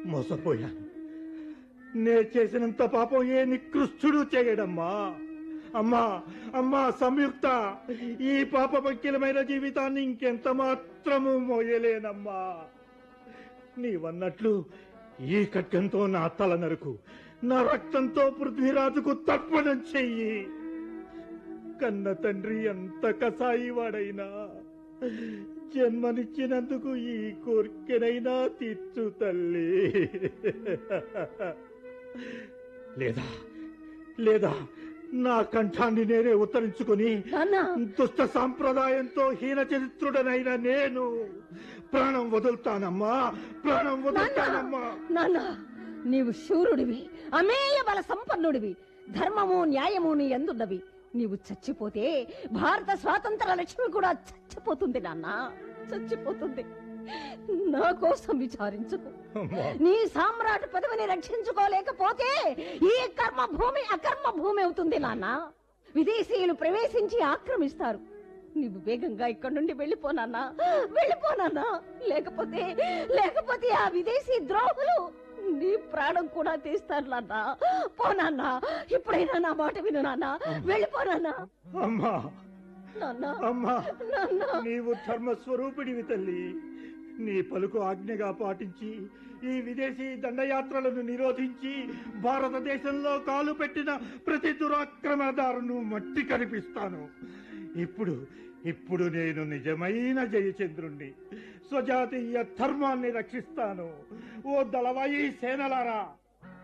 మోసపోయాను నే చేసినంత పాపం ఏ నికృష్టుడు చేయడమ్మా అమ్మా అమ్మా సంయుక్త ఈ పాప పంకిలమైన జీవితాన్ని ఇంకెంత మాత్రము మోయలేనమ్మా నీవన్నట్లు ఈ ఖడ్గంతో నా తల నరుకు నా రక్తంతో పృథ్వీరాజుకు తర్పణం చెయ్యి కన్న తండ్రి ఎంత కసాయి వాడైనా జన్మనిచ్చినందుకు ఈ కోరికనైనా తీర్చు తల్లి లేదా లేదా నా కంఠాన్ని నేనే ఉత్తరించుకొని నాన్న దుష్ట సాంప్రదాయంతో హీన చరిత్రుడనైన నేను ప్రాణం వదులుతానమ్మా ప్రాణం వదులుతానమ్మా నాన్న నీవు శూరుడివి అమేయ బల సంపన్నుడివి ధర్మము న్యాయము నీ ఎందున్నవి నీవు చచ్చిపోతే భారత స్వాతంత్ర లక్ష్మి కూడా చచ్చిపోతుంది నాన్న చచ్చిపోతుంది నా కోసం విచారించుకో అమ్మా నీ సామ్రాట్ పదవిని రక్షించుకోలేకపోతే ఈ కర్మ భూమి అకర్మ భూమి అవుతుంది నాన్న విదేశీయులు ప్రవేశించి ఆక్రమిస్తారు నీవు వేగంగా ఇక్కడి నుండి వెళ్ళిపోనాన్నా వెళ్ళిపోనాన్నా లేకపోతే లేకపోతే ఆ విదేశీ ద్రోహులు నీ ప్రాణం కూడా తీస్తారు నాన్న పోనాన్నా ఇప్పుడైనా నా మాట విను నాన్న వెళ్ళిపోనాన్నా అమ్మా నాన్న అమ్మా నాన్న నీవు ధర్మస్వరూపిడివి తల్లి నీ పలుకు ఆజ్ఞగా పాటించి ఈ విదేశీ దండయాత్రలను నిరోధించి భారతదేశంలో కాలు పెట్టిన ప్రతి దురాక్రమణదారును మట్టి కనిపిస్తాను ఇప్పుడు ఇప్పుడు నేను నిజమైన జయచంద్రుణ్ణి స్వజాతీయ ధర్మాన్ని రక్షిస్తాను ఓ దళవాయి సేనలారా